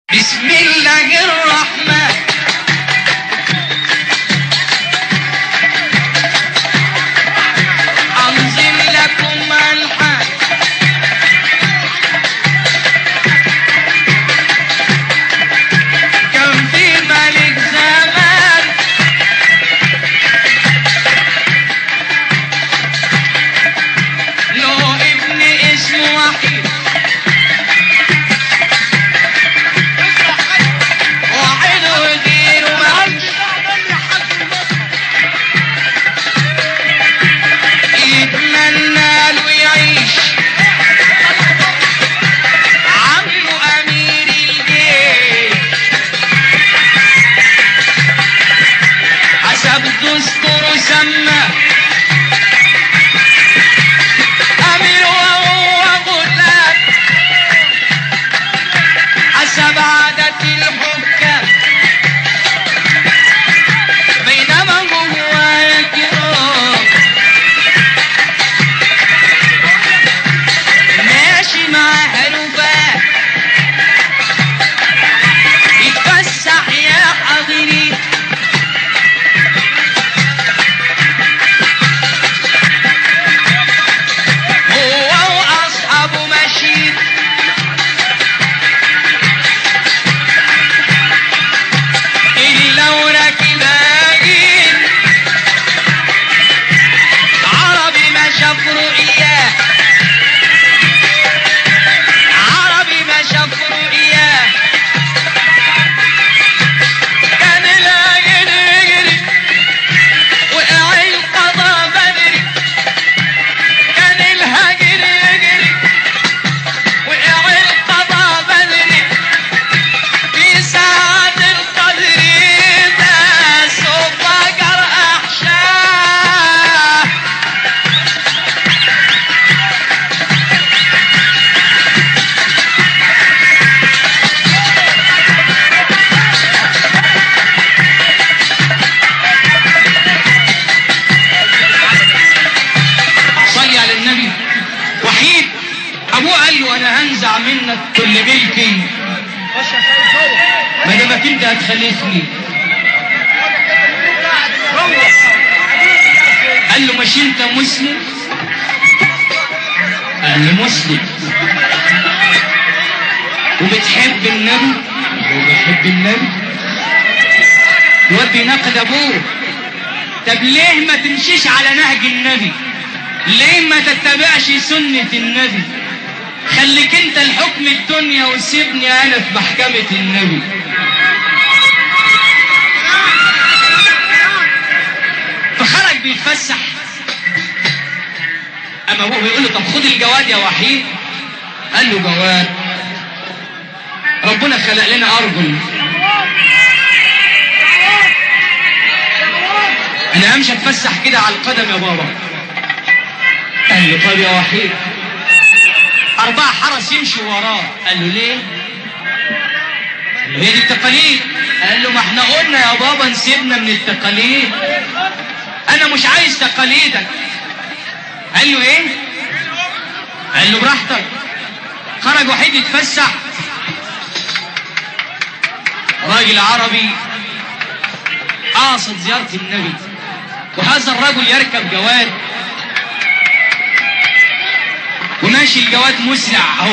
بسم الله الرحمن أنزل لكم الحان كان في ملك زمان له ابن اسمه وحيد واحد وغيره مالش يتمنى له يعيش عمه امير الجيش حسب دستوره سمى امير وهو غلام حسب عادة الحكام بينما هو يكرم ماشي مع هلوفات يتفسح يا حاضرين هو واصحابه ماشيين إلا وراكب هاجين عربي ما شاف رؤياه عربي ما شاف رؤياه كان الهاجر يجري وقع القضا بدري كان الهاجر يجري وقع القضا بدري في ساعة القدر ده سوف أجر أحشاه صلي على النبي وحيد ابوه قال له انا هنزع منك كل ملكي ما دامك انت هتخلفني قال له مش انت مسلم قال له مسلم وبتحب النبي وبحب النبي الواد بيناقض ابوه طب ليه ما تمشيش على نهج النبي ليه ما تتبعش سنة النبي خليك انت الحكم الدنيا وسيبني انا في محكمة النبي فخرج بيتفسح اما ابوه بيقول له طب خد الجواد يا وحيد قال له جواد ربنا خلق لنا ارجل انا امشي اتفسح كده على القدم يا بابا قال له طب يا وحيد أربعة حرس يمشوا وراه قال له ليه؟ قال له هي دي التقاليد قال له ما احنا قلنا يا بابا نسيبنا من التقاليد أنا مش عايز تقاليدك قال له إيه؟ قال له براحتك خرج وحيد يتفسح راجل عربي قاصد زيارة النبي وهذا الرجل يركب جواد وماشي الجواد مسرع اهو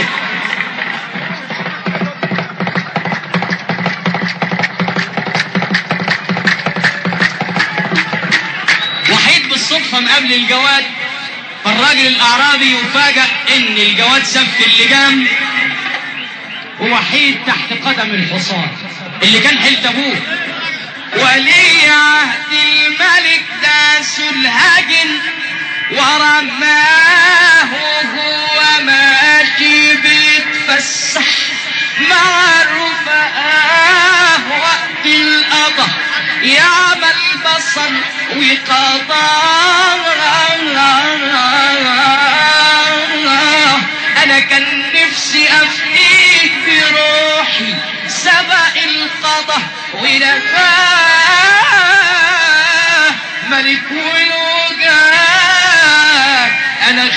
وحيد بالصدفة مقابل الجواد فالراجل الأعرابي يفاجأ إن الجواد سف اللجام ووحيد تحت قدم الحصان اللي كان حلت أبوه ولي عهد الملك داس الهجن ورماه وهو ماشي بيتفسح مع الرفقاء وقت القضاء يعمل بصر وقضاء انا كان نفسي افديك بروحي سبق القضاء ونفاه ملك والوجاه انا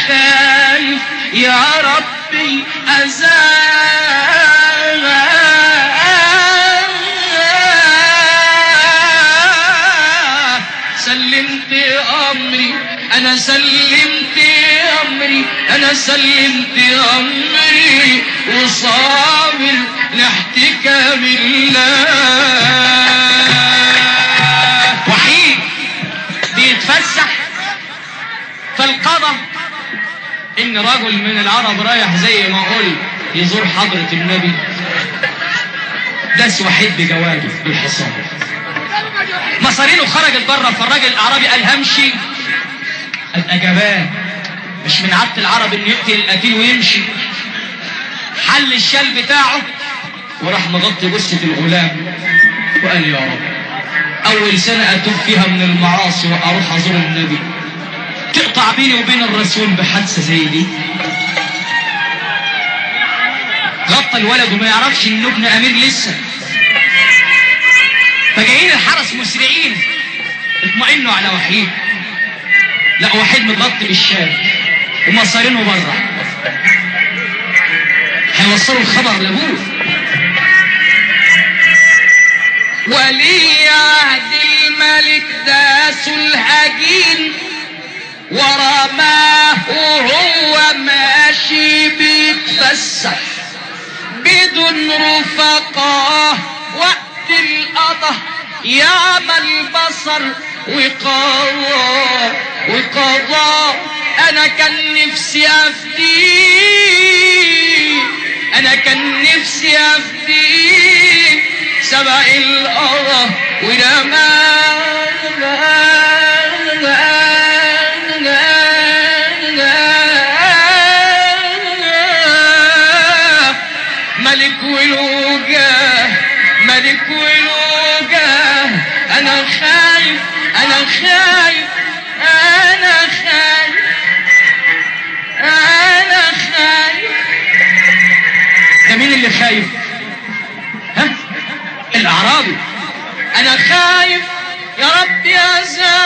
خايف يا ربي ازال انا سلمت امري انا سلمت امري وصابر لاحتكام الله وحيد بيتفسح فالقضى ان رجل من العرب رايح زي ما قلت يزور حضرة النبي داس وحيد بجواده بالحصان مصارينه خرجت بره فالراجل الاعرابي قال همشي ابقى جبان مش من عادة العرب انه يقتل القتيل ويمشي حل الشال بتاعه وراح مغطي جثة الغلام وقال يا رب اول سنة اتوب فيها من المعاصي واروح ازور النبي تقطع بيني وبين الرسول بحادثة زي دي غطى الولد وما يعرفش انه ابن امير لسه فجايين الحرس مسرعين اطمئنوا على وحيد لا وحيد متغطي بالشال ومصارينه بره هيوصلوا الخبر لابوه ولي عهد الملك داس الهجين ورماه وهو ماشي بيتفسح بدون رفقاه وقت القضاء يعمل بصر وقضاء وقضاء انا كان نفسي افديه انا كان نفسي افديه سبق القضاء ورماه ملك ولوجاه ملك ولوجاه انا خايف انا خايف انا خايف انا خايف ده مين اللي خايف ها الاعرابي انا خايف يا رب يا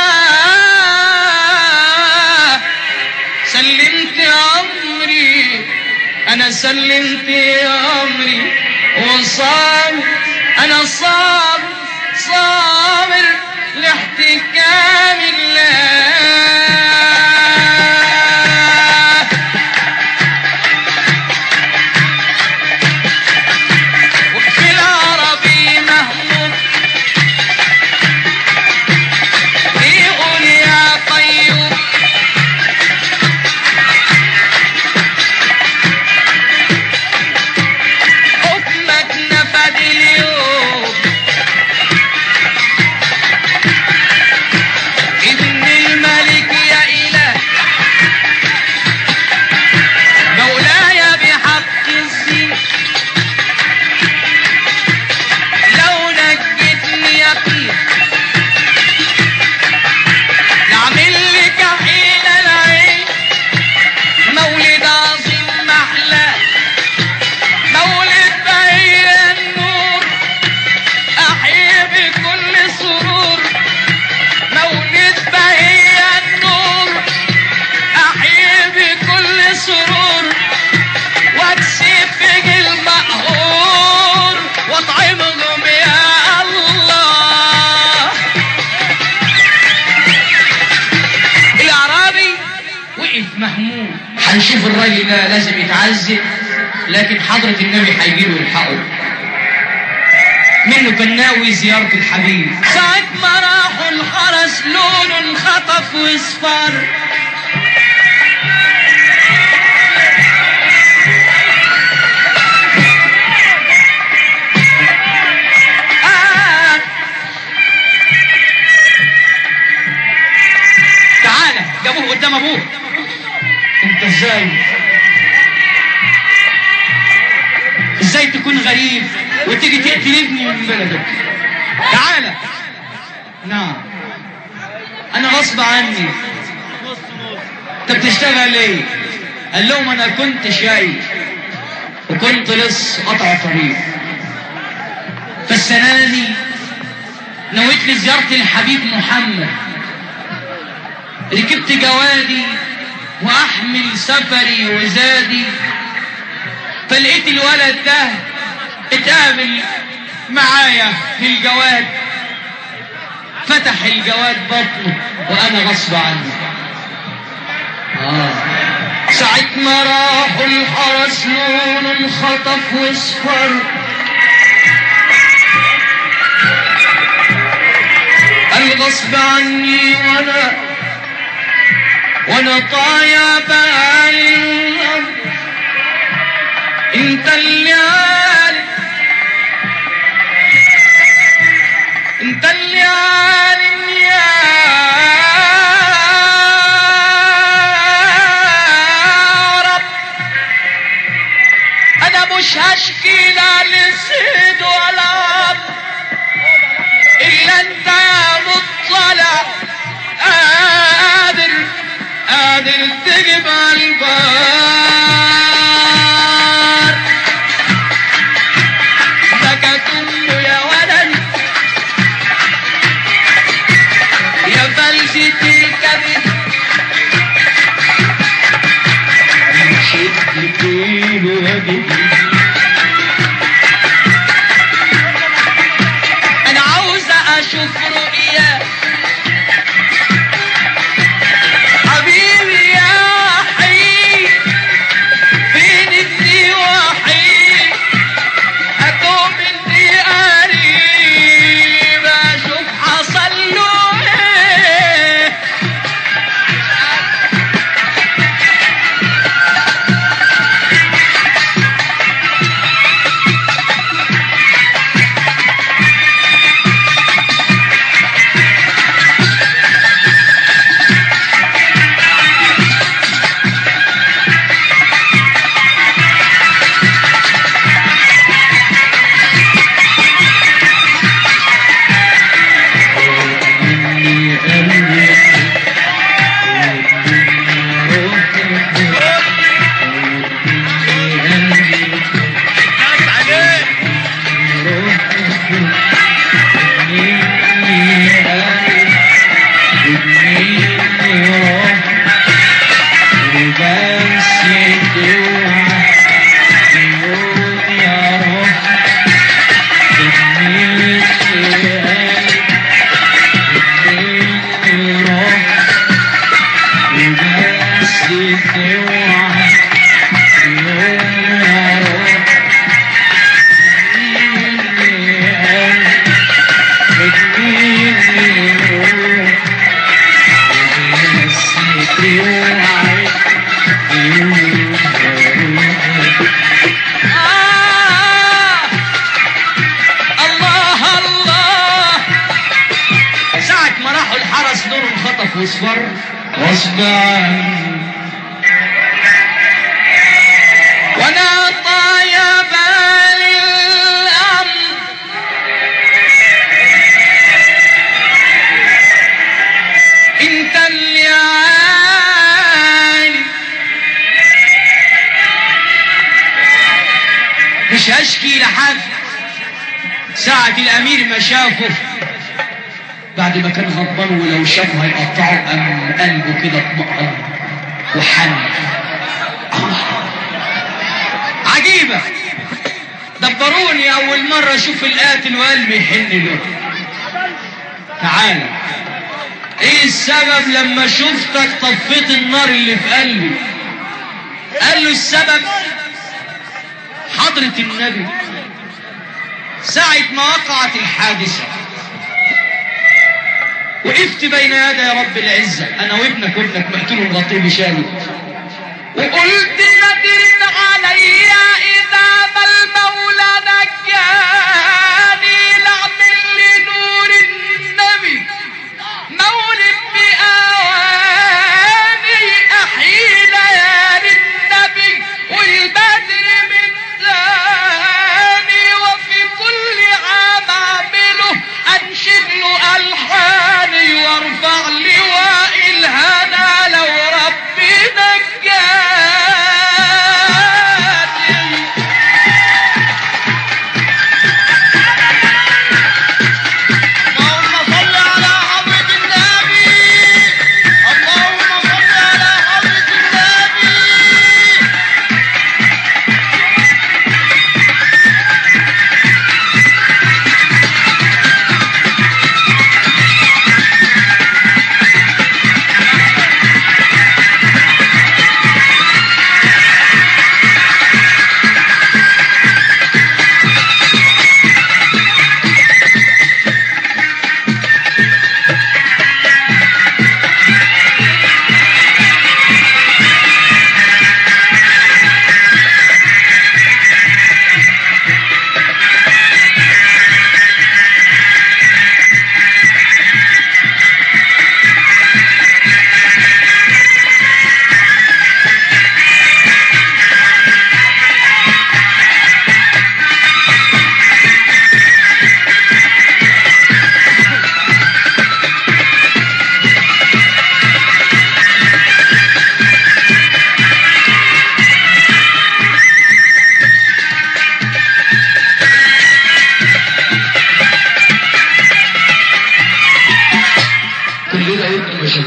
زاه سلمت امري انا سلمت امري وصابر انا صابر صابر لاحتكام الله وفي العربي مهموم يقول يا طيب حكمك نفد اليوم ابن الملك يا إله مولاي بحق الزين لو نجتني يقين نعمل لك حين العين مولد عظيم محلى مولد بهي النور أحيي بكل سرور مولد بهي النور أحيي بكل سرور واكسب فيك المقهور واطعمهم يا الله الأعرابي وقف مهموم هنشوف الراجل ده لازم يتعذب لكن حضرة النبي هيجيله يلحقه منه كان ناوي زيارة الحبيب ساعة ما راحوا الحرس لون انخطف واصفر آه تعالى جابوه قدام ابوه انت ازاي ازاي تكون غريب وتيجي تقتل ابني من بلدك تعالى نعم انا غصب عني انت بتشتغل ايه قال لهم انا كنت شايف وكنت لص قطع طريق فالسنه دي نويت لي زياره الحبيب محمد ركبت جوادي واحمل سفري وزادي فلقيت الولد ده اتقابل معايا في الجواد فتح الجواد بطنه وانا غصب عني آه. ساعة ما راحوا الحرس لون خطف واصفر قال غصب عني وانا وانا طايا بالي الأرض انت اللي عارف انت اللي عارف يا رب انا مش هشكي لا لسيد ولا عبد الا انت يا مطلع قادر قادر تجيب البار بكت امه يا ولد يا فلسة الكبد شد طول وجهي انا عاوزة اشوف رؤيا حبيبي يا وحيد فين ابني وحيد اتوب اني قريب اشوف حصل له ايه مني قلبي آه الله الله ساعة ما راحوا الحرس نور خطف واصفر غصب عني وانا طايا بالي الامر انت اللي عالي مش هشكي لحد ساعة الأمير ما شافه بعد ما كان غضبان ولو شافه هيقطعه أم قلبه كده اطمئن وحن عجيبة دبروني أول مرة أشوف القاتل وقلبي يحن له تعالى إيه السبب لما شفتك طفيت النار اللي في قلبي قال له السبب حضرة النبي ساعة ما وقعت الحادثة وقفت بين يدي رب العزة أنا وابنك وابنك مقتول الغطيب شالي وقلت نذر علي إذا ما المولى نجاني لأعمل لنور النبي مولد بأواني أحيي ليالي النبي والبدر من ثاني وفي كل عام أعمله أنشد له ألحاني وارفع لواء الهنا لو ربي نجاني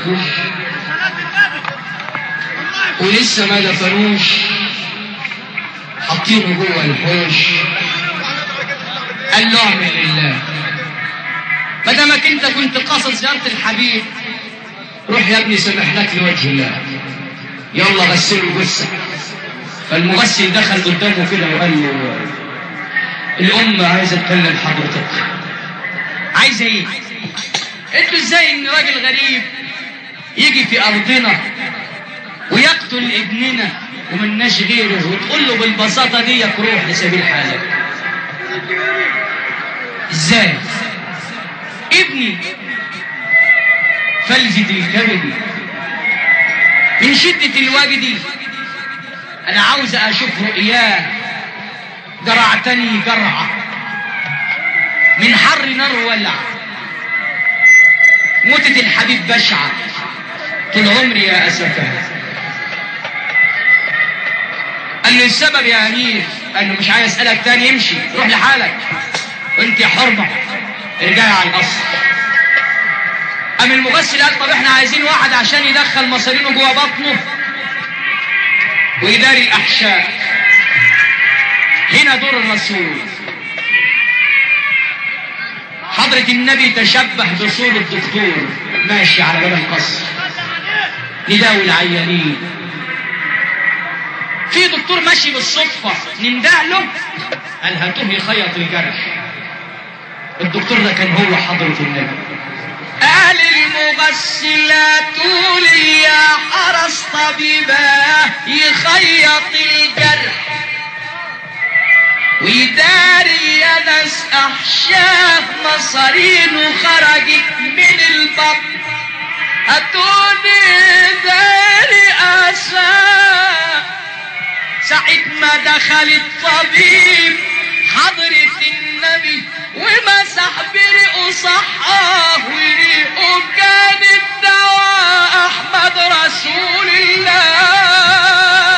ماتوا ولسه ما دفنوش حاطينه جوه الحوش قال له اعمل لله ما دامك انت كنت قاصد زياره الحبيب روح يا ابني سمح لك لوجه الله يلا غسلوا جثه فالمغسل دخل قدامه كده وقال له الام عايزه تكلم حضرتك عايزه ايه؟ قلت له ازاي ان راجل غريب يجي في ارضنا ويقتل ابننا ومناش غيره وتقول له بالبساطه دي روح لسبيل حالك ازاي؟ ابني فلذة الكبد من شدة الوجد أنا عاوز أشوف رؤياه جرعتني جرعة من حر نار ولع موتة الحبيب بشعة طول عمري يا أسفة قال له السبب يا أمير قال له مش عايز أسألك تاني امشي روح لحالك وانت يا حرمة ارجعي على القصر قام المغسل قال طب احنا عايزين واحد عشان يدخل مصارينه جوه بطنه ويداري الأحشاء هنا دور الرسول حضرة النبي تشبه بصورة الدكتور ماشي على باب القصر نداوي العيانين في دكتور ماشي بالصدفة ننده له قال هاتوه يخيط الجرح الدكتور ده كان هو حضرة النبي قال المغسلات لي يا حرس طبيبة يخيط الجرح ويداري يا ناس احشاف مصارين وخرجت من البطن هاتوني داري اسى ساعة ما دخل الطبيب حضرة النبي ومسح بريقه صحاه وريقه كان الدواء احمد رسول الله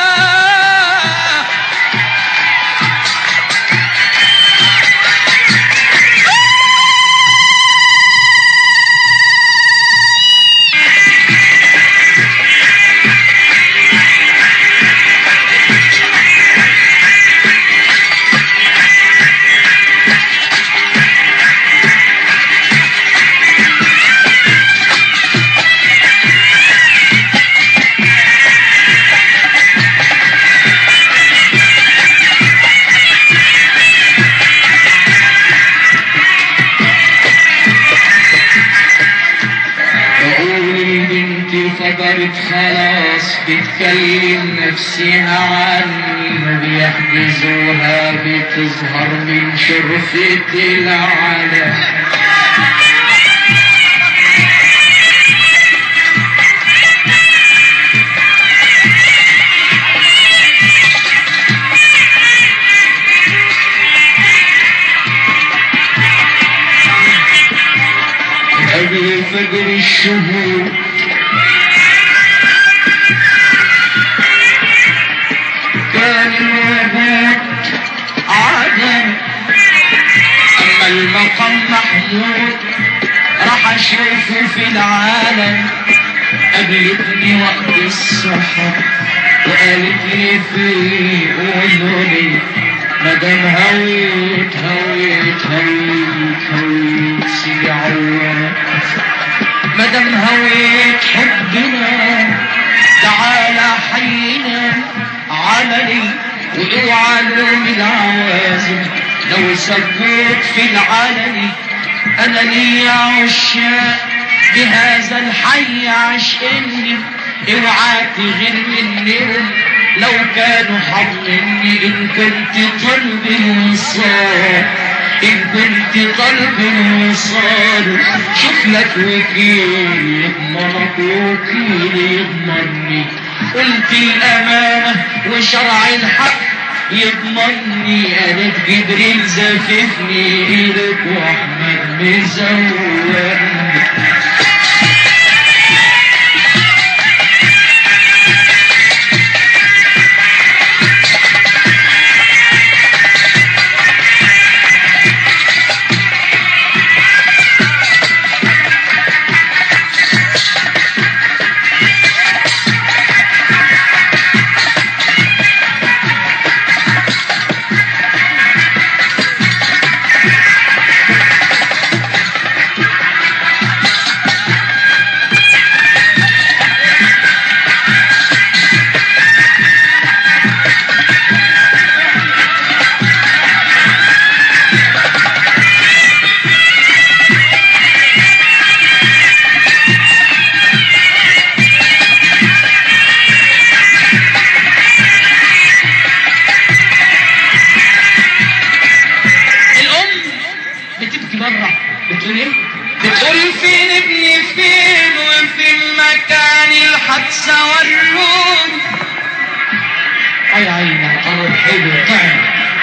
بقول البنت فجرت خلاص بتكلم نفسها عني ما بيحجزوها بتظهر من شرفة العالم قبل فجر الشهور كان الوجود عدم أما المقام محمود راح أشوفه في العالم قابلتني وقت السحر وقالت لي في أذني مدام هويت هويت هويت هويت سي عوار مدام هويت حبنا تعالى حينا عملي واوعى لوم العوازم لو سبوت في العلني انا لي عشاق بهذا الحي عشقني اوعى تغير منهم لو كانوا حاضني ان كنت طلب الوصال ان كنت طلب الوصال شوف لك وكيل يضمنك وكيل يضمني قلت الامانه وشرع الحق يضمني قالت جبريل زففني ايدك واحمد مزورني بتقول ايه؟ بتقول فين ابني فين وفي المكان الحادثة واللون اي عيني القمر حلو طعم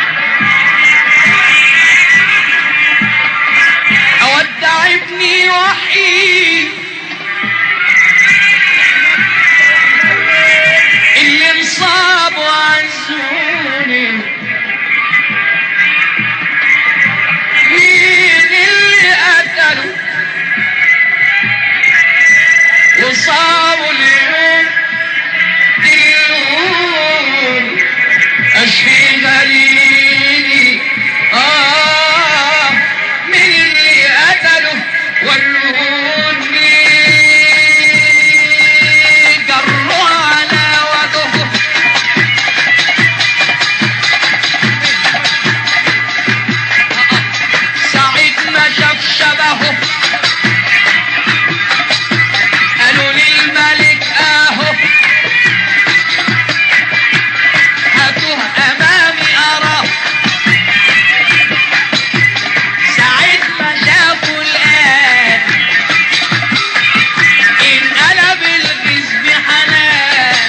أودع ابني وحيد اللي انصاب وعزوني مين اللي قتله وصابوا اليوم دلوني اشفي غليلي اه من اللي قتله ولوني جروا على وجهه سعيد ما شاف شبهه قالوا للملك اهو هاتوه امامي اراه ساعة ما شافوا الآن انقلب الجسم حنان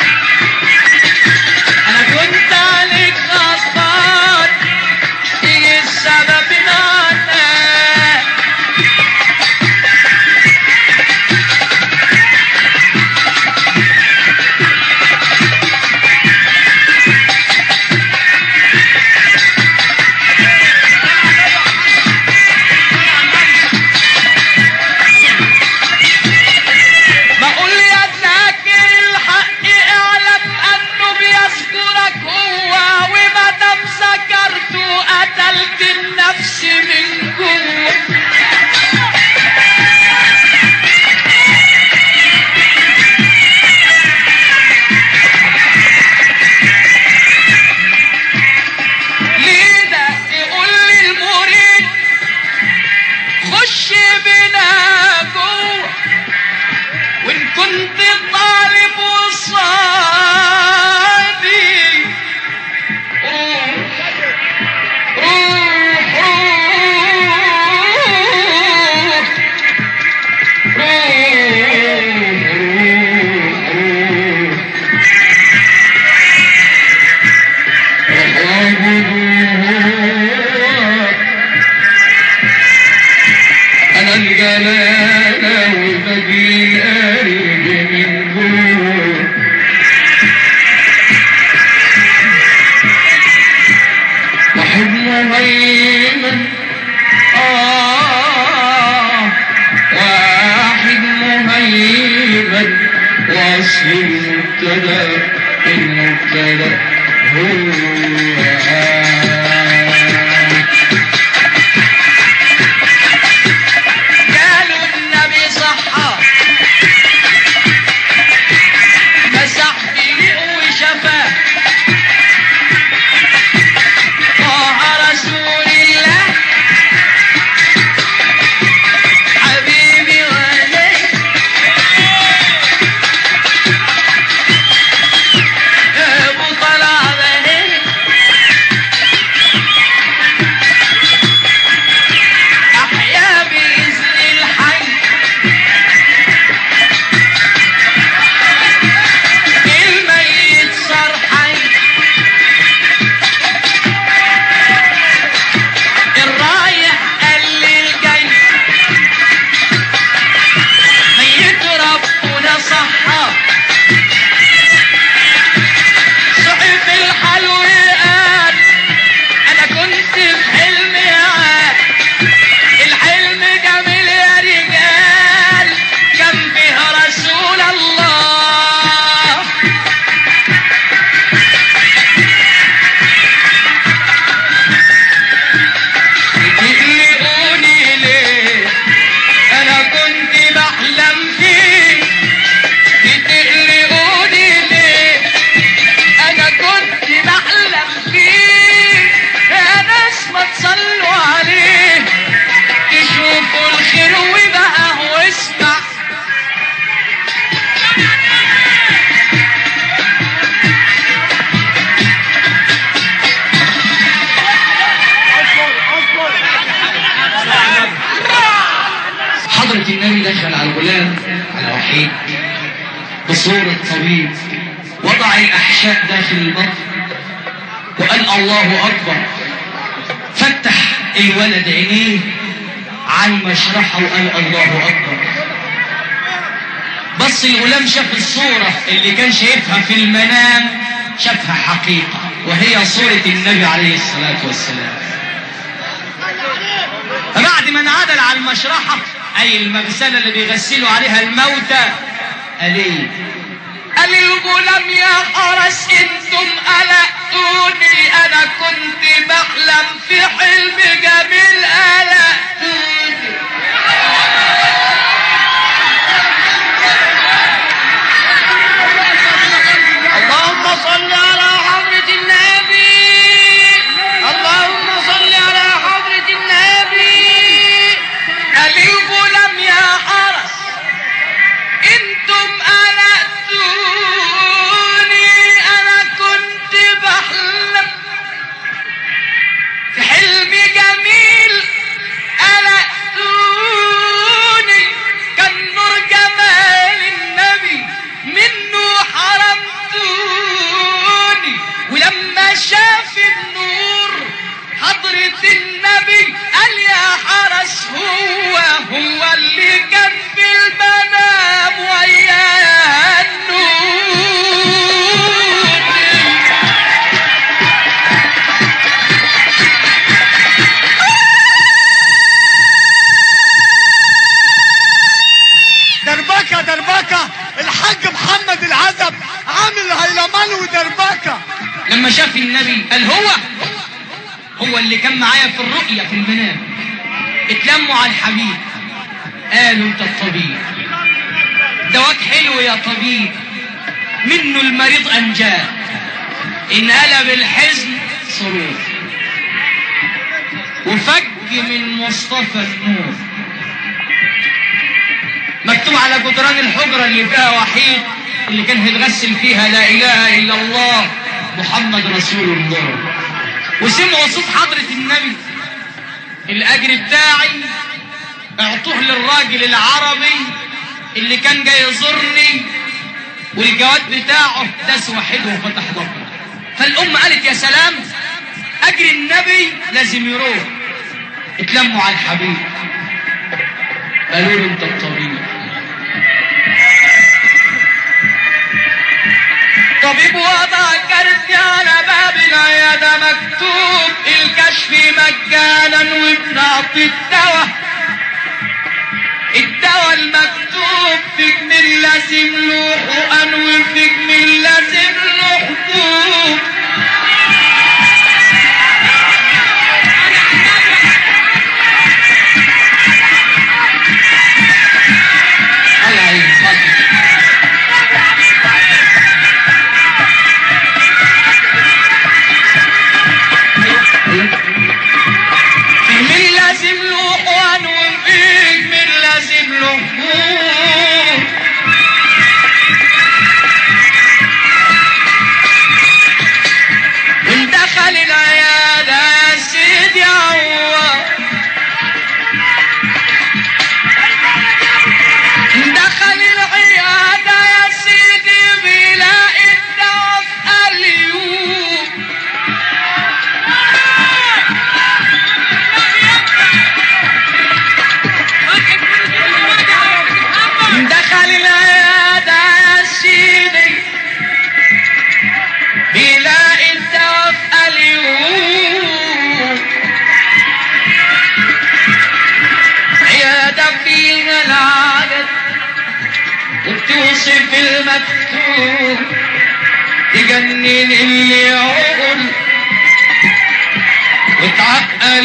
أنا كنت عليك غصبان إيه السبب معنا بقول يا ذاكر الحق اعلم انه بيذكرك هو وما دام ذكرته قتلت النفس من جوه ليه ده يقول للمريد خش بنا جوه وان كنت طالب وصادي روح روح روح روح روح روح أنا الجلالة وبجي قلبي من جوه واحد مهيمن آه واحد مهيمن وأصل المبتدأ المبتدأ هو قالوا النبي صحى مسح بيه وشفاه طه رسول الله حبيبي ولي ابو طلع بهي حضرة النبي دخل على الغلام على وحيد بصورة طبيب وضع الأحشاء داخل البطن وقال الله أكبر فتح الولد عينيه على المشرحة وقال الله أكبر بص الغلام شاف الصورة اللي كان شايفها في المنام شافها حقيقة وهي صورة النبي عليه الصلاة والسلام فبعد ما انعدل على المشرحة أي المغسلة اللي بيغسلوا عليها الموتى قال ايه؟ قال الغلام يا حرس انتم قلقتوني انا كنت بحلم في حلم جميل قلقتوني اللهم صل على حضرة النبي اللهم صل على حضرة النبي قال الغلام يا حرس انتم قلقتوني انا كنت بحلم في حلم جميل قلقتوني كان نور جمال النبي منه حرمتوني ولما شاف النور حضرة النبي قال يا حرس هو هو اللي كان في المنام ويا النور دربكة دربكة الحاج محمد العزب عامل هيلمان ودربكة لما شاف النبي قال هو هو اللي كان معايا في الرؤيا في المنام اتلموا على الحبيب قالوا انت الطبيب دواك حلو يا طبيب منه المريض انجاه انقلب الحزن سرور وفج من مصطفى النور مكتوب على جدران الحجرة اللي فيها وحيد اللي كان هيتغسل فيها لا إله إلا الله محمد رسول الله وسمعوا صوت حضرة النبي الأجر بتاعي اعطوه للراجل العربي اللي كان جاي يزورني والجواد بتاعه داس واحد وفتح بطنه فالأم قالت يا سلام أجر النبي لازم يروح اتلموا على الحبيب قالوا له انت الطبيب طبيب وضع كرسي على باب العيادة مكتوب الكشف مجانا وبنعطي الدواء الدواء المكتوب في جميل لازم له حقن وفي جميل لازم له حبوب الله يحفظك من لازم له حقن وفيك من لازم له حبوب وندخل العيادة يا سيدي عوض دخل العيادة يا سيدي بيلاقي الدواء في قليوب دخل العيادة يا سيدي بيلاقي الدواء في قليوب عيادة فيها العدد وبتوصف المكتوب تجنن اللي يعقل وتعقل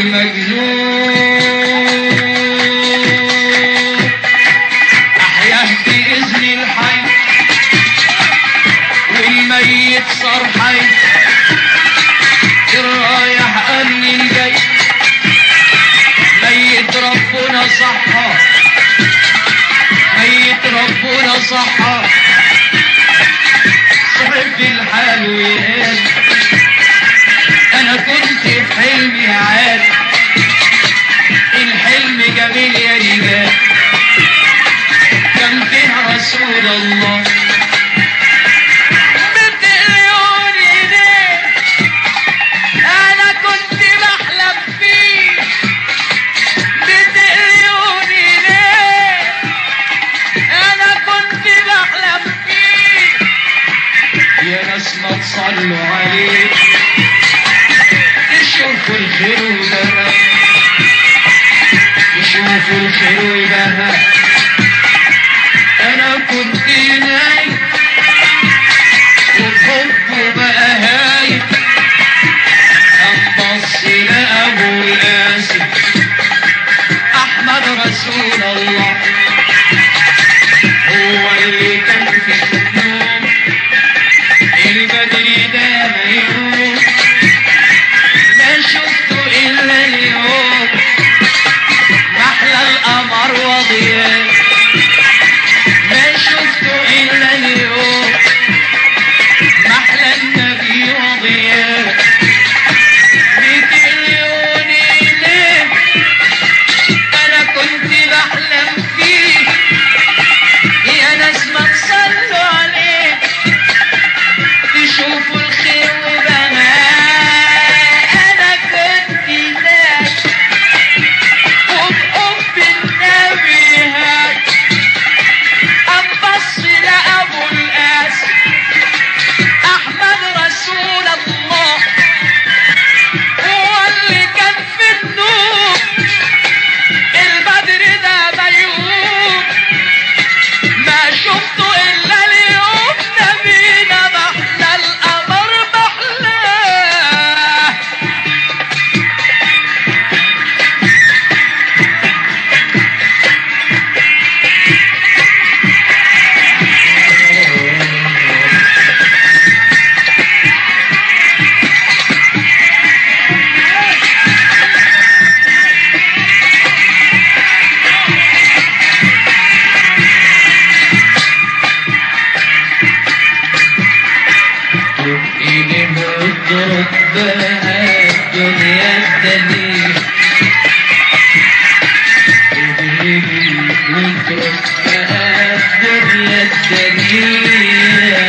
المجنون أحياه بإذن الحي والميت صار حي الرايح أمن الجاي ميت ربنا صحى ميت ربنا صحى صحب الحال وقال انا كنت في حلمي عاد الحلم جميل يا رجال الخير وبها يشوفوا الخير وبها انا كنت نايم وبحبه بقى هايم قام بص لابو القاسم احمد رسول الله هو اللي كان في النوم البدر ده ميمون ما شفته الا اليوم محلى القمر وضياء ما شفته الا اليوم محلى النبي وضياء مليون ليه انا كنت بحلم فيه يا ناس ما تصلوا عليه تشوفوا الخير وبما انا كنت ناس وبحب النبي هاي أبص لأبو القاسم أحمد رسول الله هو اللي كان في النور البدر ده ميوم ما شفته إلا اليوم نبينا محلى القمر محلاه إلي مضرب بها الدنيا الدنيا إلي مضرب بها الدنيا الدنيا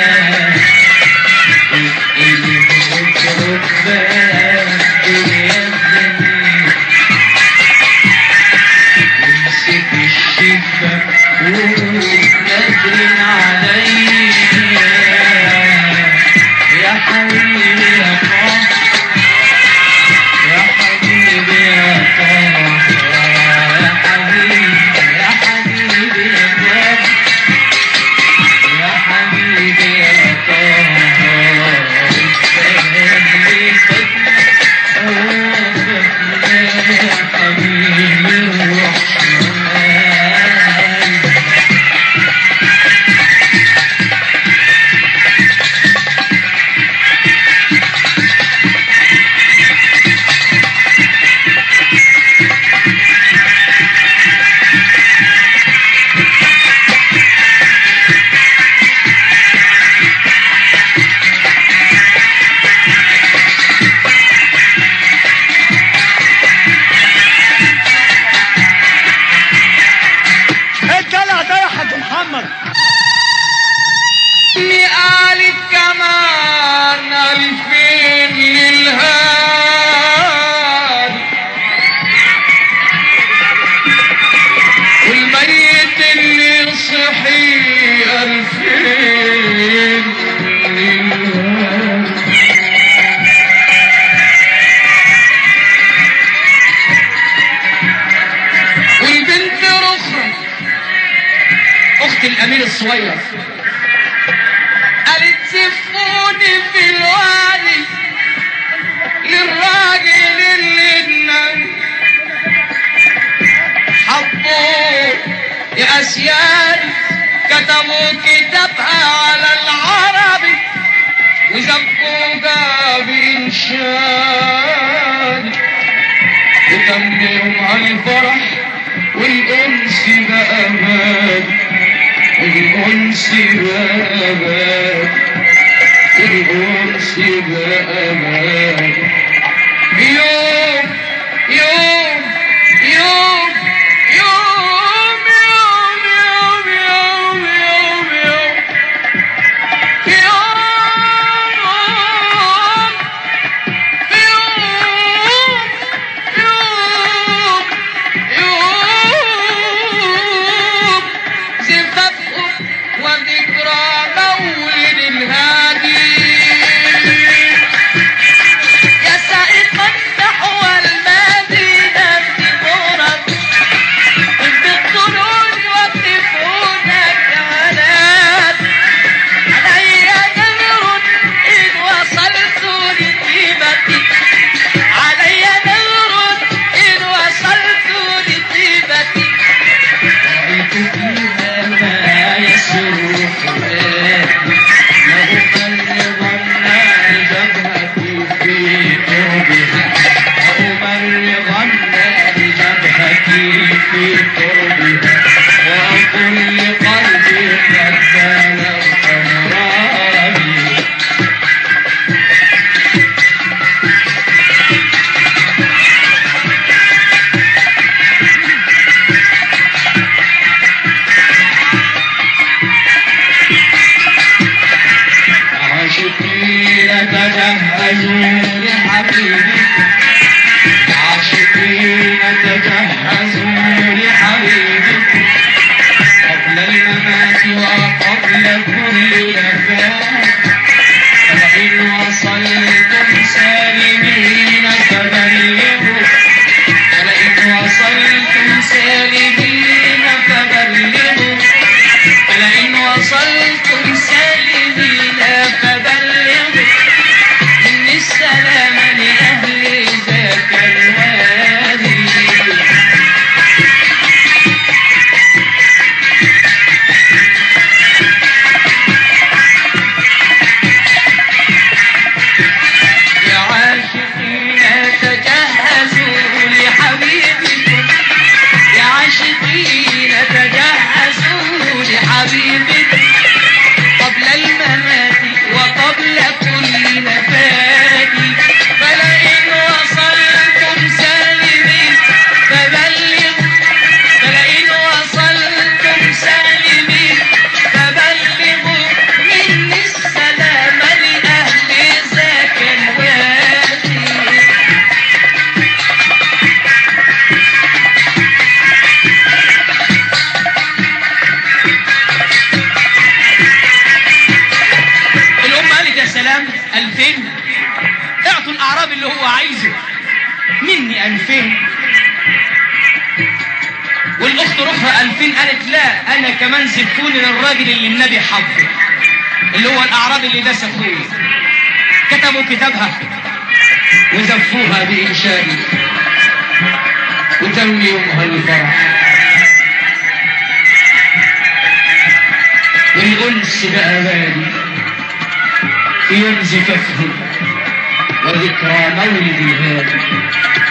إلي مضرب بها الدنيا الدنيا امسك الشفة ونادر عليا يا حبيبي يا طه يا حبيبي يا طه يا حبيبي يا حبيبي يا طه يا حبيبي يا طه يا حبيبي الرحمن ايه الدلع ده يا حاج محمد لآل كمان ألفين للهاد والميت اللي صحي ألفين للهاد والبنت رخرة أخت الأمير الصغير قالت سفوني في الوادي للراجل اللي النبي حبوه يا أسياد كتبوا كتابها على العربي وزبوها بإنشاد وتم يوم على الفرح والأنس بقى مات الأنس بقى مات الأنس بقى مات يوم يوم يوم يوم يوم يوم يوم يوم يوم وذكرى مولد الهادي يا سائق النحو في قربها وكل قلبي قد بلغ مرامي عاشقين تجهزوا لحبيبي عاشقين تجهزوا لحبيبكم قبل الممات وقبل كل نفاس فإن وصلتم سالمين فبلغوا ولئن وصلتم سالمين فبلغوا ولئن وصلتم سالمين فبلغوا إن السلام لأهل ذاك الوادي يا عاشقين تجهزوا لحبيبكم يا عاشقين تجهزوا لحبيبكم قبل الممات وقبل كل نفاد فلئن وصلتم سالمين فبلغوا فلئن وصلتم سالمين فبلغوا مني السلام لأهل ذاك الوادي الأم قالت يا سلام ألفين اعطوا الأعراب اللي هو عايزه مني ألفين والأخت روحها ألفين قالت لا أنا كمان زفوني للراجل اللي النبي حبه اللي هو الأعراب اللي داس أخوي كتبوا كتابها وزفوها بإنشائي وتم يومها الفرح والأنس بقى بالي في يوم زفافهم وذكرى مولد الهادي